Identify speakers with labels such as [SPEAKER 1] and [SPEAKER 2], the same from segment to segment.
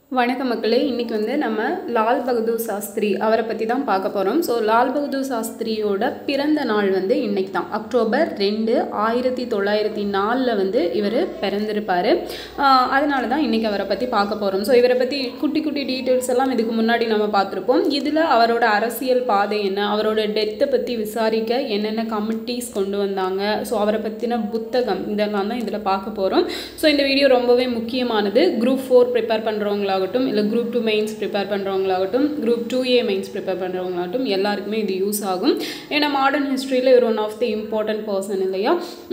[SPEAKER 1] வணக்கம் மக்களே இன்றைக்கி வந்து நம்ம லால் பகதூர் சாஸ்திரி அவரை பற்றி தான் பார்க்க போகிறோம் ஸோ லால் பகதூர் சாஸ்திரியோட பிறந்த நாள் வந்து இன்னைக்கு தான் அக்டோபர் ரெண்டு ஆயிரத்தி தொள்ளாயிரத்தி நாலில் வந்து இவர் பிறந்திருப்பார் அதனால தான் இன்றைக்கி அவரை பற்றி பார்க்க போகிறோம் ஸோ இவரை பற்றி குட்டி குட்டி டீட்டெயில்ஸ் எல்லாம் இதுக்கு முன்னாடி நம்ம பார்த்துருப்போம் இதில் அவரோட அரசியல் பாதை என்ன அவரோட டெத்தை பற்றி விசாரிக்க என்னென்ன கமிட்டிஸ் கொண்டு வந்தாங்க ஸோ அவரை பற்றின புத்தகம் இதெல்லாம் தான் இதில் பார்க்க போகிறோம் ஸோ இந்த வீடியோ ரொம்பவே முக்கியமானது குரூப் ஃபோர் ப்ரிப்பேர் பண்ணுறவங்களாகட்டும் இல்லை குரூப் டூ மெயின்ஸ் ப்ரிப்பேர் பண்ணுறவங்களாகட்டும் group two A mains prepare பண்ணுறவங்களாகட்டும் எல்லாருக்குமே இது யூஸ் ஆகும் ஏன்னா மாடர்ன் ஹிஸ்ட்ரியில் இவர் one of the important person இல்லையா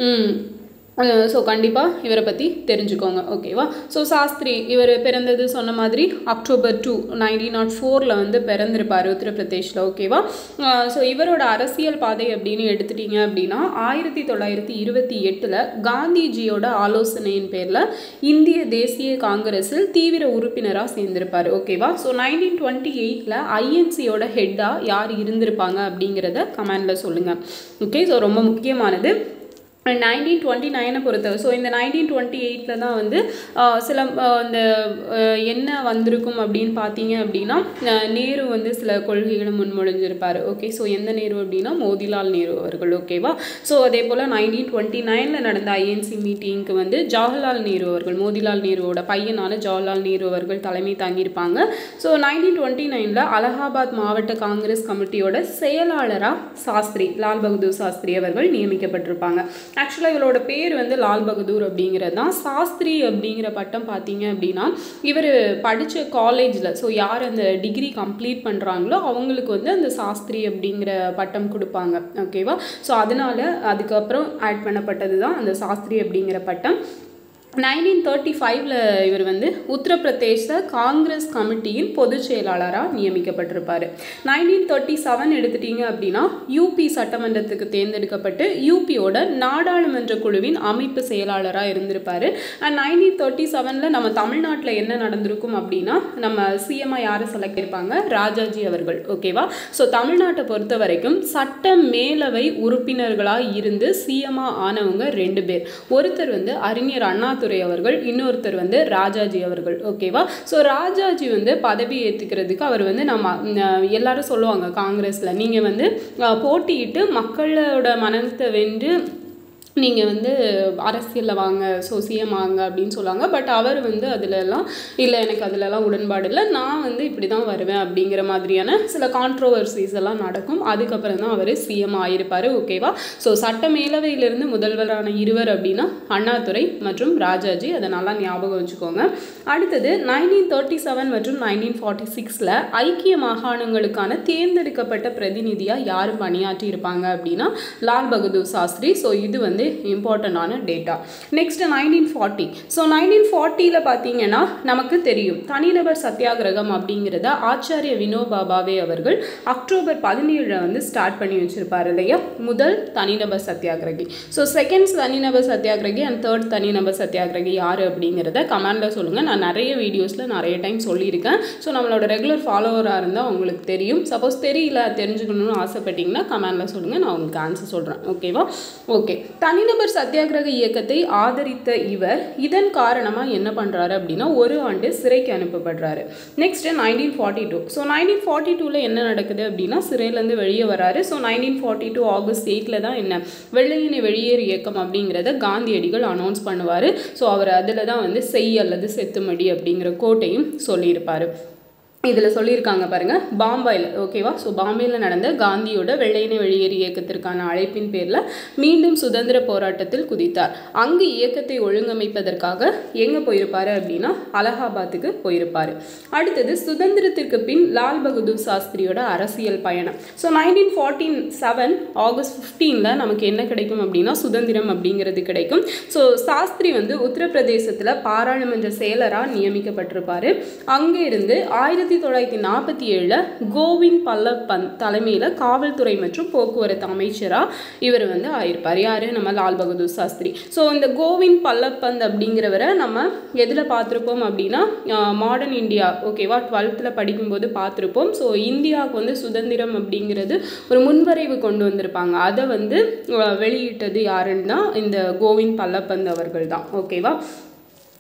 [SPEAKER 1] ஸோ கண்டிப்பாக இவரை பற்றி தெரிஞ்சுக்கோங்க ஓகேவா ஸோ சாஸ்திரி இவர் பிறந்தது சொன்ன மாதிரி அக்டோபர் டூ நைன்டீன் நாட் ஃபோரில் வந்து பிறந்திருப்பார் உத்தரப்பிரதேஷில் ஓகேவா ஸோ இவரோட அரசியல் பாதை அப்படின்னு எடுத்துட்டீங்க அப்படின்னா ஆயிரத்தி தொள்ளாயிரத்தி இருபத்தி எட்டில் காந்திஜியோட ஆலோசனையின் பேரில் இந்திய தேசிய காங்கிரஸில் தீவிர உறுப்பினராக சேர்ந்திருப்பார் ஓகேவா ஸோ நைன்டீன் டுவெண்ட்டி எயிட்டில் ஐஎன்சியோட ஹெட்டாக யார் இருந்திருப்பாங்க அப்படிங்கிறத கமெண்டில் சொல்லுங்கள் ஓகே ஸோ ரொம்ப முக்கியமானது நைன்டீன் டுவெண்ட்டி நைனை பொறுத்தவரை ஸோ இந்த நைன்டீன் டுவெண்ட்டி எயிட்டில் தான் வந்து சில இந்த என்ன வந்திருக்கும் அப்படின்னு பார்த்தீங்க அப்படின்னா நேரு வந்து சில கொள்கைகளை முன்மொழிஞ்சிருப்பார் ஓகே ஸோ எந்த நேரு அப்படின்னா மோதிலால் நேரு அவர்கள் ஓகேவா ஸோ அதே போல் நைன்டீன் டுவெண்ட்டி நைனில் நடந்த ஐஎன்சி மீட்டிங்க்கு வந்து ஜவஹர்லால் நேரு அவர்கள் மோதிலால் நேருவோட பையனான ஜவஹர்லால் நேரு அவர்கள் தலைமை தாங்கியிருப்பாங்க ஸோ நைன்டீன் டுவெண்ட்டி நைனில் அலகாபாத் மாவட்ட காங்கிரஸ் கமிட்டியோட செயலாளராக சாஸ்திரி லால் பகதூர் சாஸ்திரி அவர்கள் நியமிக்கப்பட்டிருப்பாங்க ஆக்சுவலாக இவரோட பேர் வந்து லால் பகதூர் அப்படிங்கிறது தான் சாஸ்திரி அப்படிங்கிற பட்டம் பார்த்தீங்க அப்படின்னா இவர் படித்த காலேஜில் ஸோ யார் அந்த டிகிரி கம்ப்ளீட் பண்ணுறாங்களோ அவங்களுக்கு வந்து அந்த சாஸ்திரி அப்படிங்கிற பட்டம் கொடுப்பாங்க ஓகேவா ஸோ அதனால் அதுக்கப்புறம் ஆட் பண்ணப்பட்டது தான் அந்த சாஸ்திரி அப்படிங்கிற பட்டம் நைன்டீன் தேர்ட்டி ஃபைவ்ல இவர் வந்து உத்தரப்பிரதேச காங்கிரஸ் கமிட்டியின் பொதுச் செயலாளராக நியமிக்கப்பட்டிருப்பார் நைன்டீன் தேர்ட்டி செவன் எடுத்துட்டீங்க அப்படின்னா யூபி சட்டமன்றத்துக்கு தேர்ந்தெடுக்கப்பட்டு யூபியோட நாடாளுமன்ற குழுவின் அமைப்பு செயலாளராக இருந்திருப்பார் அண்ட் நைன்டீன் தேர்ட்டி செவனில் நம்ம தமிழ்நாட்டில் என்ன நடந்திருக்கும் அப்படின்னா நம்ம சிஎம்ஐ யாரை செலக்ட் இருப்பாங்க ராஜாஜி அவர்கள் ஓகேவா ஸோ தமிழ்நாட்டை பொறுத்த வரைக்கும் சட்ட மேலவை உறுப்பினர்களாக இருந்து சிஎம்ஆ ஆனவங்க ரெண்டு பேர் ஒருத்தர் வந்து அறிஞர் அண்ணா துரை அவர்கள் இன்னொருத்தர் வந்து ராஜாஜி அவர்கள் ஓகேவா ஸோ ராஜாஜி வந்து பதவி ஏற்றுக்கிறதுக்கு அவர் வந்து நம்ம எல்லாரும் சொல்லுவாங்க காங்கிரஸில் நீங்கள் வந்து போட்டியிட்டு மக்களோட மனத்தை வென்று நீங்கள் வந்து அரசியலில் வாங்க ஸோ சிஎம் ஆங்க அப்படின்னு சொல்லுவாங்க பட் அவர் வந்து அதிலெல்லாம் இல்லை எனக்கு அதிலெல்லாம் உடன்பாடு இல்லை நான் வந்து இப்படி தான் வருவேன் அப்படிங்கிற மாதிரியான சில கான்ட்ரோவர்சிஸ் எல்லாம் நடக்கும் அதுக்கப்புறம் தான் அவர் சிஎம் ஆகியிருப்பார் ஓகேவா ஸோ சட்ட மேலவையிலிருந்து முதல்வரான இருவர் அப்படின்னா அண்ணாதுரை மற்றும் ராஜாஜி அதை நல்லா ஞாபகம் வச்சுக்கோங்க அடுத்தது நைன்டீன் தேர்ட்டி செவன் மற்றும் நைன்டீன் ஃபார்ட்டி சிக்ஸில் ஐக்கிய மாகாணங்களுக்கான தேர்ந்தெடுக்கப்பட்ட பிரதிநிதியாக யார் பணியாற்றி இருப்பாங்க அப்படின்னா லால் பகதூர் சாஸ்திரி ஸோ இது வந்து இம்பார்ட்டண்டான data next nineteen forty so nineteen ஃபார்ட்டியில் பார்த்தீங்கன்னா நமக்கு தெரியும் தனிநபர் சத்தியாகிரகம் அப்படிங்கிறத ஆச்சாரிய வினோபா பாவே அவர்கள் அக்டோபர் பதினேழில் வந்து ஸ்டார்ட் பண்ணி வச்சுருப்பார் இல்லையா முதல் தனிநபர் சத்தியாகிரகி ஸோ செகண்ட் தனிநபர் சத்தியாகிரகி அண்ட் தேர்ட் தனிநபர் சத்தியாகிரகி யார் அப்படிங்கிறத கமெண்டில் சொல்லுங்கள் நான் நிறைய வீடியோஸில் நிறைய டைம் சொல்லியிருக்கேன் ஸோ நம்மளோட ரெகுலர் ஃபாலோவராக இருந்தால் உங்களுக்கு தெரியும் சப்போஸ் தெரியல தெரிஞ்சுக்கணும்னு ஆசைப்பட்டீங்கன்னா கமெண்டில் சொல்லுங்கள் நான் உங்களுக்கு ஆன்சர் சொல்கிறேன் ஓகேவா ஓகே தனிநபர் சத்தியாகிரக இயக்கத்தை ஆதரித்த இவர் இதன் காரணமாக என்ன பண்ணுறாரு அப்படின்னா ஒரு ஆண்டு சிறைக்கு அனுப்பப்படுறாரு next nineteen forty two so nineteen forty டூவில் என்ன நடக்குது அப்படின்னா சிறையிலேருந்து வெளியே வராரு so nineteen forty two August எயிட்டில் தான் என்ன வெள்ளையினை வெளியேறு இயக்கம் அப்படிங்கிறத காந்தியடிகள் அனௌன்ஸ் பண்ணுவார் ஸோ அவர் அதில் தான் வந்து செய் அல்லது செத்துமடி அப்படிங்கிற கோட்டையும் சொல்லியிருப்பார் இதில் சொல்லியிருக்காங்க பாருங்கள் பாம்பாயில் ஓகேவா ஸோ பாம்பேயில் நடந்த காந்தியோட வெள்ளையினை வெளியேறு இயக்கத்திற்கான அழைப்பின் பேரில் மீண்டும் சுதந்திர போராட்டத்தில் குதித்தார் அங்கு இயக்கத்தை ஒழுங்கமைப்பதற்காக எங்கே போயிருப்பார் அப்படின்னா அலகாபாத்துக்கு போயிருப்பார் அடுத்தது சுதந்திரத்திற்கு பின் லால் பகதூர் சாஸ்திரியோட அரசியல் பயணம் so nineteen forty seven August ஃபிஃப்டீனில் நமக்கு என்ன கிடைக்கும் அப்படின்னா சுதந்திரம் அப்படிங்கிறது கிடைக்கும் ஸோ சாஸ்திரி வந்து உத்தரப்பிரதேசத்தில் பாராளுமன்ற செயலராக நியமிக்கப்பட்டிருப்பார் அங்கே இருந்து ஆயிரத்தி ஆயிரத்தி தொள்ளாயிரத்தி நாற்பத்தி ஏழில் கோவிந்த் பல்லப்பன் தலைமையில் காவல்துறை மற்றும் போக்குவரத்து அமைச்சராக இவர் வந்து ஆயிருப்பார் யார் நம்ம லால் பகதூர் சாஸ்திரி ஸோ இந்த கோவிந்த் பல்லப்பந்த் அப்படிங்கிறவரை நம்ம எதில் பார்த்துருப்போம் அப்படின்னா மாடர்ன் இந்தியா ஓகேவா டுவெல்த்தில் படிக்கும்போது பார்த்துருப்போம் ஸோ இந்தியாவுக்கு வந்து சுதந்திரம் அப்படிங்கிறது ஒரு முன்வரைவு கொண்டு வந்திருப்பாங்க அதை வந்து வெளியிட்டது யாருன்னா இந்த கோவிந்த் பல்லப்பந்த் அவர்கள் தான் ஓகேவா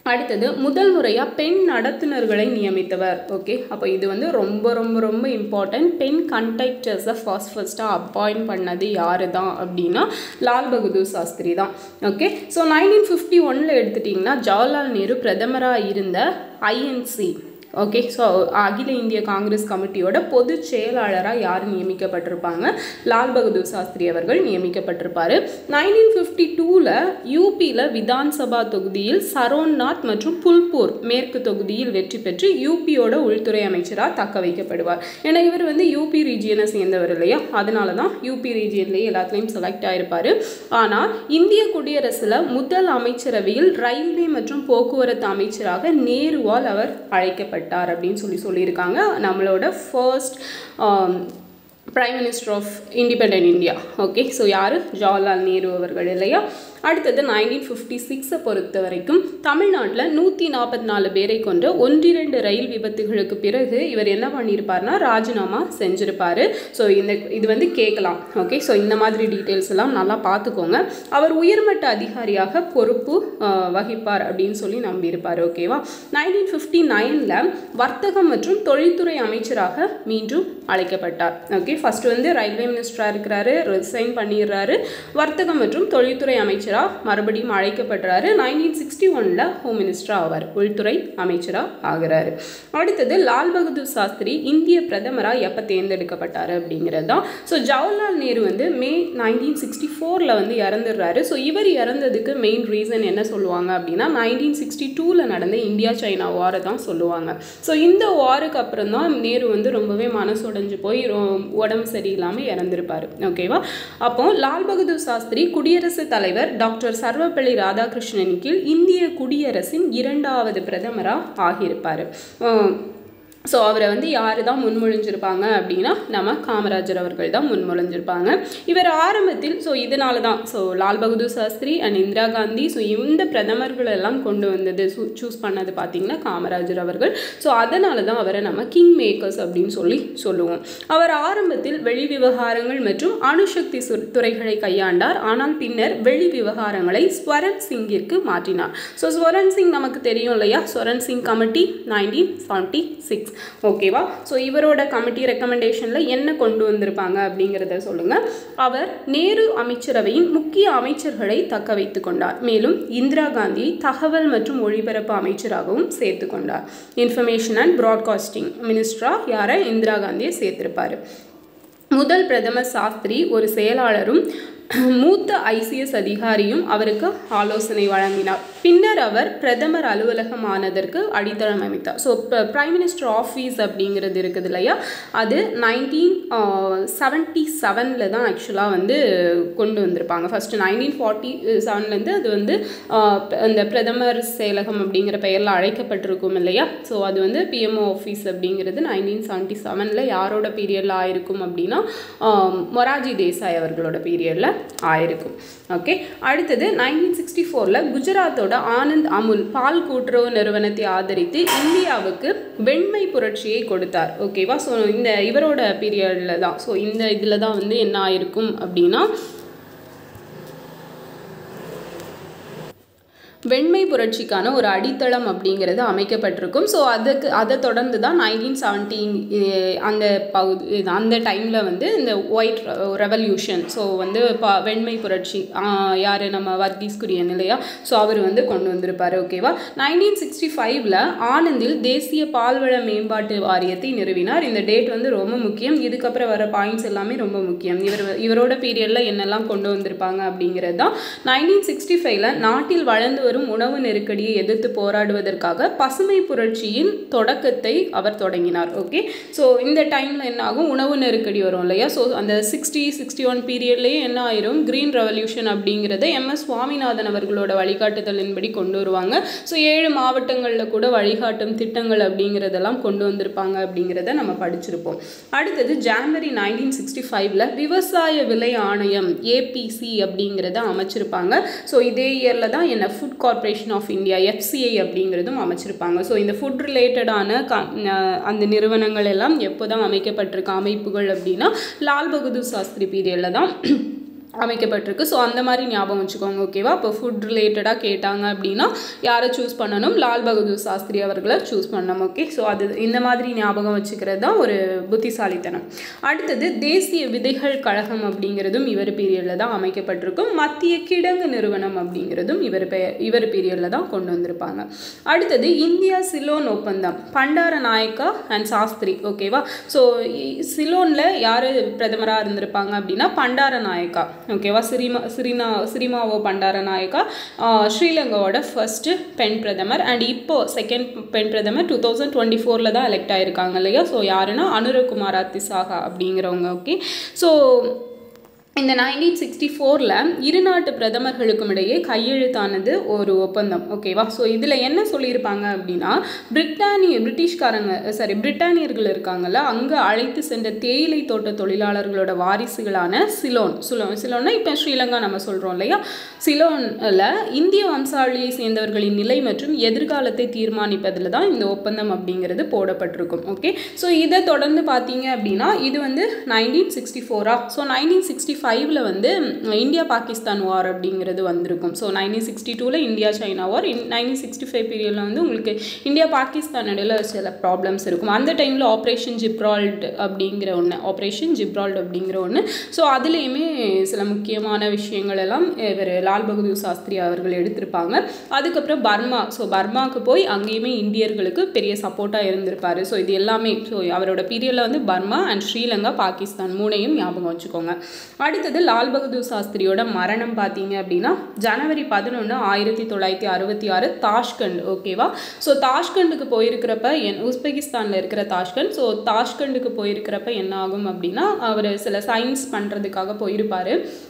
[SPEAKER 1] அடுத்தது முதல் முறையாக பெண் நடத்துனர்களை நியமித்தவர் ஓகே அப்போ இது வந்து ரொம்ப ரொம்ப ரொம்ப இம்பார்ட்டன்ட் பெண் கண்டக்டர்ஸை ஃபர்ஸ்ட் ஃபர்ஸ்ட்டாக அப்பாயிண்ட் பண்ணது யார் தான் அப்படின்னா லால் பகதூர் சாஸ்திரி தான் ஓகே ஸோ நைன்டீன் ஃபிஃப்டி ஒனில் எடுத்துட்டிங்கன்னா ஜவஹர்லால் நேரு பிரதமராக இருந்த ஐஎன்சி ஓகே ஸோ அகில இந்திய காங்கிரஸ் கமிட்டியோட பொதுச் செயலாளராக யார் நியமிக்கப்பட்டிருப்பாங்க லால் பகதூர் சாஸ்திரி அவர்கள் நியமிக்கப்பட்டிருப்பார் நைன்டீன் ஃபிஃப்டி டூவில் யூபியில் விதான்சபா தொகுதியில் சரோன்நாத் மற்றும் புல்பூர் மேற்கு தொகுதியில் வெற்றி பெற்று யூபியோட உள்துறை அமைச்சராக தக்க வைக்கப்படுவார் ஏன்னா இவர் வந்து யூபி ரீஜியனை சேர்ந்தவர் இல்லையா அதனால தான் யூபி ரீஜியன்லேயே எல்லாத்துலேயும் செலக்ட் ஆயிருப்பார் ஆனால் இந்திய குடியரசில் முதல் அமைச்சரவையில் ரயில்வே மற்றும் போக்குவரத்து அமைச்சராக நேருவால் அவர் அழைக்கப்பட்டார் பட்டார் அப்படின்னு சொல்லி சொல்லியிருக்காங்க நம்மளோட first prime minister of independent India okay so யார் ஜவஹர்லால் நேரு அவர்கள் இல்லையா அடுத்தது நைன்டீன் ஃபிஃப்டி சிக்ஸை பொறுத்த வரைக்கும் தமிழ்நாட்டில் நூற்றி நாற்பத்தி நாலு பேரை கொண்ட ஒன்றிரண்டு ரயில் விபத்துகளுக்கு பிறகு இவர் என்ன பண்ணியிருப்பார்னா ராஜினாமா செஞ்சிருப்பார் ஸோ இந்த இது வந்து கேட்கலாம் ஓகே ஸோ இந்த மாதிரி டீட்டெயில்ஸ் எல்லாம் நல்லா பார்த்துக்கோங்க அவர் உயர்மட்ட அதிகாரியாக பொறுப்பு வகிப்பார் அப்படின்னு சொல்லி நம்பியிருப்பார் ஓகேவா நைன்டீன் ஃபிஃப்டி நைனில் வர்த்தகம் மற்றும் தொழில்துறை அமைச்சராக மீண்டும் அழைக்கப்பட்டார் ஓகே ஃபர்ஸ்ட் வந்து ரயில்வே மினிஸ்டராக இருக்கிறாரு ரிசைன் பண்ணிடுறாரு வர்த்தகம் மற்றும் தொழில்துறை அமைச்சராக மறுபடியும் அழைக்கப்படுறாரு நைன்டீன் சிக்ஸ்டி ஒனில் ஹோம் மினிஸ்டராக ஆவார் உள்துறை அமைச்சராக ஆகிறாரு அடுத்தது லால் பகதூர் சாஸ்திரி இந்திய பிரதமராக எப்போ தேர்ந்தெடுக்கப்பட்டார் அப்படிங்கிறது தான் ஸோ ஜவஹர்லால் நேரு வந்து மே நைன்டீன் சிக்ஸ்டி ஃபோரில் வந்து இறந்துடுறாரு ஸோ இவர் இறந்ததுக்கு மெயின் ரீசன் என்ன சொல்லுவாங்க அப்படின்னா நைன்டீன் சிக்ஸ்டி டூவில் நடந்த இந்தியா சைனா வாரை தான் சொல்லுவாங்க ஸோ இந்த வாருக்கு அப்புறம் தான் நேரு வந்து ரொம்பவே மனசுடைஞ்சு போய் உடம்பு சரியில்லாமல் இறந்துருப்பார் ஓகேவா அப்போ லால் பகதூர் சாஸ்திரி குடியரசுத் தலைவர் டாக்டர் சர்வப்பள்ளி ராதாகிருஷ்ணன் கீழ் இந்திய குடியரசின் இரண்டாவது பிரதமராக ஆகியிருப்பார் ஸோ அவரை வந்து யார் தான் முன்மொழிஞ்சிருப்பாங்க அப்படின்னா நம்ம காமராஜர் அவர்கள் தான் முன்மொழிஞ்சிருப்பாங்க இவர் ஆரம்பத்தில் ஸோ இதனால தான் so Lal Bahadur Shastri and Indira Gandhi so இந்த பிரதமர்கள் எல்லாம் கொண்டு வந்தது சூஸ் பண்ணது பார்த்திங்கன்னா காமராஜர் அவர்கள் ஸோ அதனால தான் அவரை நம்ம கிங் மேக்கர்ஸ் அப்படின்னு சொல்லி சொல்லுவோம் அவர் ஆரம்பத்தில் வெளி விவகாரங்கள் மற்றும் அணுசக்தி துறைகளை கையாண்டார் ஆனால் பின்னர் வெளி விவகாரங்களை ஸ்வரன் சிங்கிற்கு மாற்றினார் ஸோ ஸ்வரன் சிங் நமக்கு தெரியும் இல்லையா Swaran Singh committee nineteen seventy six ஓகேவா ஸோ இவரோட கமிட்டி ரெக்கமெண்டேஷனில் என்ன கொண்டு வந்திருப்பாங்க அப்படிங்கிறத சொல்லுங்கள் அவர் நேரு அமைச்சரவையின் முக்கிய அமைச்சர்களை தக்க வைத்து கொண்டார் மேலும் இந்திரா காந்தியை தகவல் மற்றும் ஒளிபரப்பு அமைச்சராகவும் சேர்த்து கொண்டார் இன்ஃபர்மேஷன் அண்ட் ப்ராட்காஸ்டிங் மினிஸ்டராக யாரை இந்திரா காந்தியை சேர்த்திருப்பார் முதல் பிரதமர் சாஸ்திரி ஒரு செயலாளரும் மூத்த ஐசிஎஸ் அதிகாரியும் அவருக்கு ஆலோசனை வழங்கினார் பின்னர் அவர் பிரதமர் அலுவலகமானதற்கு அடித்தளம் அமைத்தார் ஸோ பிரைம் மினிஸ்டர் ஆஃபீஸ் அப்படிங்கிறது இருக்குது இல்லையா அது நைன்டீன் செவன்ட்டி செவனில் தான் ஆக்சுவலாக வந்து கொண்டு வந்திருப்பாங்க ஃபஸ்ட்டு நைன்டீன் ஃபார்ட்டி செவன்லேருந்து அது வந்து அந்த பிரதமர் செயலகம் அப்படிங்கிற பெயரில் அழைக்கப்பட்டிருக்கும் இல்லையா ஸோ அது வந்து பிஎம்ஓ ஆஃபீஸ் அப்படிங்கிறது நைன்டீன் செவன்ட்டி செவனில் யாரோட பீரியடில் ஆயிருக்கும் அப்படின்னா மொராஜி தேசாய் அவர்களோட பீரியடில் ஆயிருக்கும் ஓகே அடுத்தது நைன்டீன் சிக்ஸ்டி ஃபோரில் குஜராத்தோட ஆனந்த் அமுல் பால் கூட்டுறவு நிறுவனத்தை ஆதரித்து இந்தியாவுக்கு வெண்மை புரட்சியை கொடுத்தார் ஓகேவா ஸோ இந்த இவரோட பீரியடில் தான் ஸோ இந்த இதில் தான் வந்து என்ன ஆயிருக்கும் அப்படின்னா வெண்மை புரட்சிக்கான ஒரு அடித்தளம் அப்படிங்கிறது அமைக்கப்பட்டிருக்கும் ஸோ அதுக்கு அதை தொடர்ந்து தான் நைன்டீன் செவன்டீன் அந்த பகுதி அந்த டைமில் வந்து இந்த ஒயிட் ரெவல்யூஷன் ஸோ வந்து ப வெண்மை புரட்சி யார் நம்ம வர்கீஸ் குரியன் இல்லையா ஸோ அவர் வந்து கொண்டு வந்திருப்பார் ஓகேவா நைன்டீன் சிக்ஸ்டி ஃபைவ்ல ஆனந்தில் தேசிய பால்வள மேம்பாட்டு வாரியத்தை நிறுவினார் இந்த டேட் வந்து ரொம்ப முக்கியம் இதுக்கப்புறம் வர பாயிண்ட்ஸ் எல்லாமே ரொம்ப முக்கியம் இவர் இவரோட பீரியடில் என்னெல்லாம் கொண்டு வந்திருப்பாங்க அப்படிங்கிறது தான் நைன்டீன் சிக்ஸ்டி ஃபைவ்ல நாட்டில் வளர்ந்து வரும் உணவு நெருக்கடியை எதிர்த்து போராடுவதற்காக பசுமை புரட்சியின் தொடக்கத்தை அவர் தொடங்கினார் ஓகே ஸோ இந்த டைமில் என்ன ஆகும் உணவு நெருக்கடி வரும் இல்லையா ஸோ அந்த சிக்ஸ்டி சிக்ஸ்டி ஒன் பீரியட்லேயே என்ன ஆயிரும் க்ரீன் ரெவல்யூஷன் அப்படிங்கிறத எம் எஸ் சுவாமிநாதன் அவர்களோட வழிகாட்டுதலின்படி கொண்டு வருவாங்க ஸோ ஏழு மாவட்டங்களில் கூட வழிகாட்டும் திட்டங்கள் அப்படிங்கிறதெல்லாம் கொண்டு வந்திருப்பாங்க அப்படிங்கிறத நம்ம படிச்சிருப்போம் அடுத்தது ஜான்வரி நைன்டீன் சிக்ஸ்டி ஃபைவ்ல விவசாய விலை ஆணையம் ஏபிசி அப்படிங்கிறத அமைச்சிருப்பாங்க ஸோ இதே இயரில் தான் என்ன food corporation of India FCI அப்படிங்கிறதும் அமைச்சிருப்பாங்க ஸோ இந்த ஃபுட் ரிலேட்டடான க அந்த நிறுவனங்கள் எல்லாம் எப்போ தான் அமைக்கப்பட்டிருக்க அமைப்புகள் அப்படின்னா லால் பகதூர் சாஸ்திரி பீரியடில் தான் அமைக்கப்பட்டிருக்கு ஸோ அந்த மாதிரி ஞாபகம் வச்சுக்கோங்க ஓகேவா இப்போ ஃபுட் ரிலேட்டடாக கேட்டாங்க அப்படின்னா யாரை சூஸ் பண்ணணும் லால் பகதூர் சாஸ்திரி அவர்களை சூஸ் பண்ணணும் ஓகே ஸோ அது இந்த மாதிரி ஞாபகம் வச்சுக்கிறது தான் ஒரு புத்திசாலித்தனம் அடுத்தது தேசிய விதைகள் கழகம் அப்படிங்கிறதும் இவர் பீரியடில் தான் அமைக்கப்பட்டிருக்கும் மத்திய கிடங்கு நிறுவனம் அப்படிங்கிறதும் இவர் பெயர் இவர் பீரியடில் தான் கொண்டு வந்திருப்பாங்க அடுத்தது இந்தியா சிலோன் ஒப்பந்தம் பண்டார நாயக்கா அண்ட் சாஸ்திரி ஓகேவா ஸோ சிலோனில் யார் பிரதமராக இருந்திருப்பாங்க அப்படின்னா பண்டார நாயக்கா ஓகேவா சிரிமா சிரினா சிரிமாவோ பண்டார நாயக்கா ஸ்ரீலங்காவோட ஃபர்ஸ்ட் பெண் பிரதமர் அண்ட் இப்போ செகண்ட் பெண் பிரதமர் டூ தௌசண்ட் டுவெண்ட்டி ஃபோரில் தான் எலெக்ட் ஆயிருக்காங்க இல்லையா ஸோ யாருன்னா அனுரகுமார் அத்திசாகா அப்படிங்கிறவங்க ஓகே ஸோ இந்த நைன்டீன் சிக்ஸ்டி ஃபோரில் இரு நாட்டு பிரதமர்களுக்கும் இடையே கையெழுத்தானது ஒரு ஒப்பந்தம் ஓகேவா ஸோ இதில் என்ன சொல்லியிருப்பாங்க அப்படின்னா பிரிட்டானிய பிரிட்டிஷ்காரங்க சாரி பிரிட்டானியர்கள் இருக்காங்கல்ல அங்கே அழைத்து சென்ற தேயிலை தோட்ட தொழிலாளர்களோட வாரிசுகளான சிலோன் சிலோன் சிலோன்னா இப்போ ஸ்ரீலங்கா நம்ம சொல்கிறோம் இல்லையா சிலோனில் இந்திய வம்சாவளியை சேர்ந்தவர்களின் நிலை மற்றும் எதிர்காலத்தை தீர்மானிப்பதில் தான் இந்த ஒப்பந்தம் அப்படிங்கிறது போடப்பட்டிருக்கும் ஓகே ஸோ இதை தொடர்ந்து பார்த்தீங்க அப்படின்னா இது வந்து நைன்டீன் சிக்ஸ்டி ஃபோரா ஸோ நைன்டீன் சிக்ஸ்டி ஃபைவ்ல வந்து இந்தியா பாகிஸ்தான் வார் அப்படிங்கிறது வந்திருக்கும் ஸோ நைன்டீன் சிக்ஸ்டி டூவில் India China war in nineteen sixty five பீரியடில் வந்து உங்களுக்கு இந்தியா பாகிஸ்தான் இடையில சில ப்ராப்ளம்ஸ் இருக்கும் அந்த டைமில் ஆப்ரேஷன் ஜிப்ரால்ட் அப்படிங்கிற ஒன்று ஆப்ரேஷன் ஜிப்ரால்ட் அப்படிங்கிற ஒன்று ஸோ அதுலேயுமே சில முக்கியமான விஷயங்கள் எல்லாம் இவர் லால் பகதூர் சாஸ்திரி அவர்கள் எடுத்திருப்பாங்க அதுக்கப்புறம் பர்மா ஸோ பர்மாவுக்கு போய் அங்கேயுமே இந்தியர்களுக்கு பெரிய சப்போர்ட்டாக இருந்திருப்பாரு ஸோ இது எல்லாமே ஸோ அவரோட பீரியடில் வந்து பர்மா அண்ட் ஸ்ரீலங்கா பாகிஸ்தான் மூணையும் ஞாபகம் வச்சுக்கோங்க அடுத்தது லால் பகதூர் சாஸ்திரியோட மரணம் பார்த்தீங்க அப்படின்னா ஜனவரி பதினொன்று ஆயிரத்தி தொள்ளாயிரத்தி அறுபத்தி ஆறு தாஷ்கண்ட் ஓகேவா ஸோ தாஷ்கண்டுக்கு போயிருக்கிறப்ப என் உஸ்பெகிஸ்தானில் இருக்கிற தாஷ்கண்ட் ஸோ தாஷ்கண்டுக்கு போயிருக்கிறப்ப என்ன ஆகும் அப்படின்னா அவர் சில சயின்ஸ் பண்ணுறதுக்காக போயிருப்பார்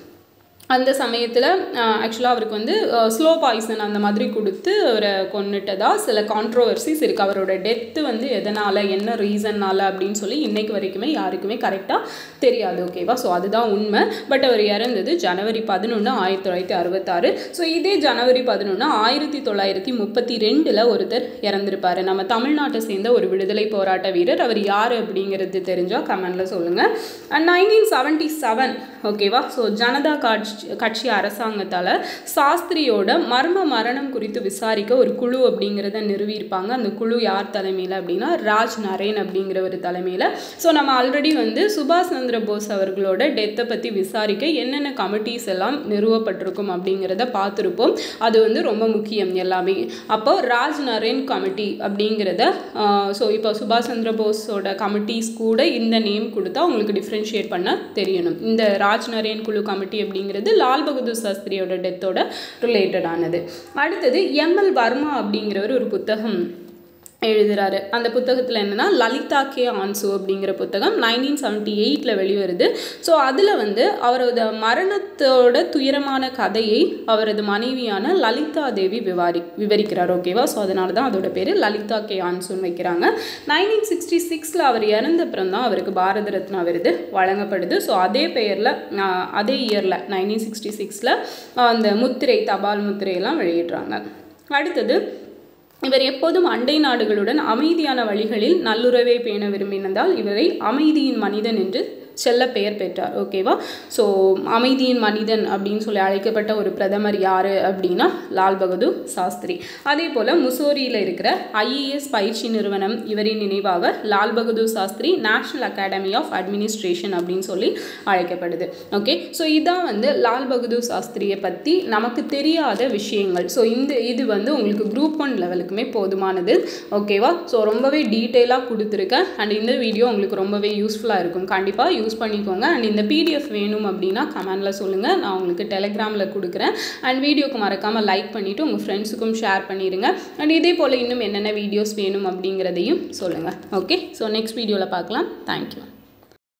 [SPEAKER 1] அந்த சமயத்தில் ஆக்சுவலாக அவருக்கு வந்து ஸ்லோ பாய்சன் அந்த மாதிரி கொடுத்து அவரை கொண்டுட்டதா சில கான்ட்ரோவர்சிஸ் இருக்குது அவரோட டெத்து வந்து எதனால் என்ன ரீசன்னால் அப்படின்னு சொல்லி இன்னைக்கு வரைக்குமே யாருக்குமே கரெக்டாக தெரியாது ஓகேவா ஸோ அதுதான் உண்மை பட் அவர் இறந்தது ஜனவரி பதினொன்று ஆயிரத்தி தொள்ளாயிரத்தி அறுபத்தாறு ஸோ இதே ஜனவரி பதினொன்று ஆயிரத்தி தொள்ளாயிரத்தி முப்பத்தி ரெண்டில் ஒருத்தர் இறந்திருப்பார் நம்ம தமிழ்நாட்டை சேர்ந்த ஒரு விடுதலை போராட்ட வீரர் அவர் யார் அப்படிங்கிறது தெரிஞ்சால் கமெண்டில் சொல்லுங்கள் அண்ட் நைன்டீன் செவன்ட்டி செவன் ஓகேவா ஸோ ஜனதா காட்சி கட்சி அரசாங்கத்தால் சாஸ்திரியோட மர்ம மரணம் குறித்து விசாரிக்க ஒரு குழு அப்படிங்கிறத நிறுவியிருப்பாங்க அந்த குழு யார் தலைமையில் அப்படின்னா ராஜ் நரேன் அப்படிங்கிற ஒரு தலைமையில் ஸோ நம்ம ஆல்ரெடி வந்து சுபாஷ் சந்திர போஸ் அவர்களோட டெத்தை பற்றி விசாரிக்க என்னென்ன கமிட்டிஸ் எல்லாம் நிறுவப்பட்டிருக்கும் அப்படிங்கிறத பார்த்துருப்போம் அது வந்து ரொம்ப முக்கியம் எல்லாமே அப்போ ராஜ் நரேன் கமிட்டி அப்படிங்கிறத ஸோ இப்போ சுபாஷ் சந்திர போஸோட கமிட்டிஸ் கூட இந்த நேம் கொடுத்தா உங்களுக்கு டிஃப்ரென்ஷியேட் பண்ண தெரியணும் இந்த ராஜ் நரேன் குழு கமிட்டி அப்படிங்கிறது லால் பகதூர் சாஸ்திரியோட டெத்தோட ரிலேட்டடானது அடுத்தது எம்எல் வர்மா அப்படிங்கிறவர் ஒரு புத்தகம் எழுதுறாரு அந்த புத்தகத்தில் என்னென்னா லலிதா கே ஆன்சு அப்படிங்கிற புத்தகம் நைன்டீன் செவன்ட்டி எயிட்டில் வெளிவருது ஸோ அதில் வந்து அவரது மரணத்தோட துயரமான கதையை அவரது மனைவியான லலிதா தேவி விவாரி விவரிக்கிறார் ஓகேவா ஸோ அதனால தான் அதோட பேர் லலிதா கே ஆன்சுன்னு வைக்கிறாங்க நைன்டீன் சிக்ஸ்டி சிக்ஸில் அவர் இறந்தப்புறம் தான் அவருக்கு பாரத ரத்னா விருது வழங்கப்படுது ஸோ அதே பெயரில் அதே இயரில் நைன்டீன் சிக்ஸ்டி சிக்ஸில் அந்த முத்திரை தபால் முத்திரையெல்லாம் வெளியிடுறாங்க அடுத்தது இவர் எப்போதும் அண்டை நாடுகளுடன் அமைதியான வழிகளில் நல்லுறவை பேண விரும்பினதால் இவரை அமைதியின் மனிதன் என்று செல்ல பெயர் பெற்றார் ஓகேவா ஸோ அமைதியின் மனிதன் அப்படின்னு சொல்லி அழைக்கப்பட்ட ஒரு பிரதமர் யார் அப்படின்னா லால் பகதூர் சாஸ்திரி அதே போல் முசோரியில் இருக்கிற ஐஏஎஸ் பயிற்சி நிறுவனம் இவரின் நினைவாக Lal Bahadur Shastri national academy of administration அப்படின்னு சொல்லி அழைக்கப்படுது ஓகே ஸோ இதான் வந்து லால் பகதூர் சாஸ்திரியை பற்றி நமக்கு தெரியாத விஷயங்கள் ஸோ இந்த இது வந்து உங்களுக்கு குரூப் ஒன் லெவலுக்குமே போதுமானது ஓகேவா ஸோ ரொம்பவே டீட்டெயிலாக கொடுத்துருக்கேன் அண்ட் இந்த வீடியோ உங்களுக்கு ரொம்பவே யூஸ்ஃபுல்லாக இருக்கும் கண்டிப்பாக யூஸ் பண்ணிக்கோங்க அண்ட் இந்த பிடிஎஃப் வேணும் அப்படின்னா கமெண்டில் சொல்லுங்கள் நான் உங்களுக்கு டெலிகிராமில் கொடுக்குறேன் அண்ட் வீடியோக்கு மறக்காமல் லைக் பண்ணிவிட்டு உங்கள் ஃப்ரெண்ட்ஸுக்கும் ஷேர் பண்ணிடுங்க அண்ட் இதே போல் இன்னும் என்னென்ன வீடியோஸ் வேணும் அப்படிங்கிறதையும் சொல்லுங்கள் ஓகே ஸோ நெக்ஸ்ட் வீடியோவில் பார்க்கலாம் தேங்க்யூ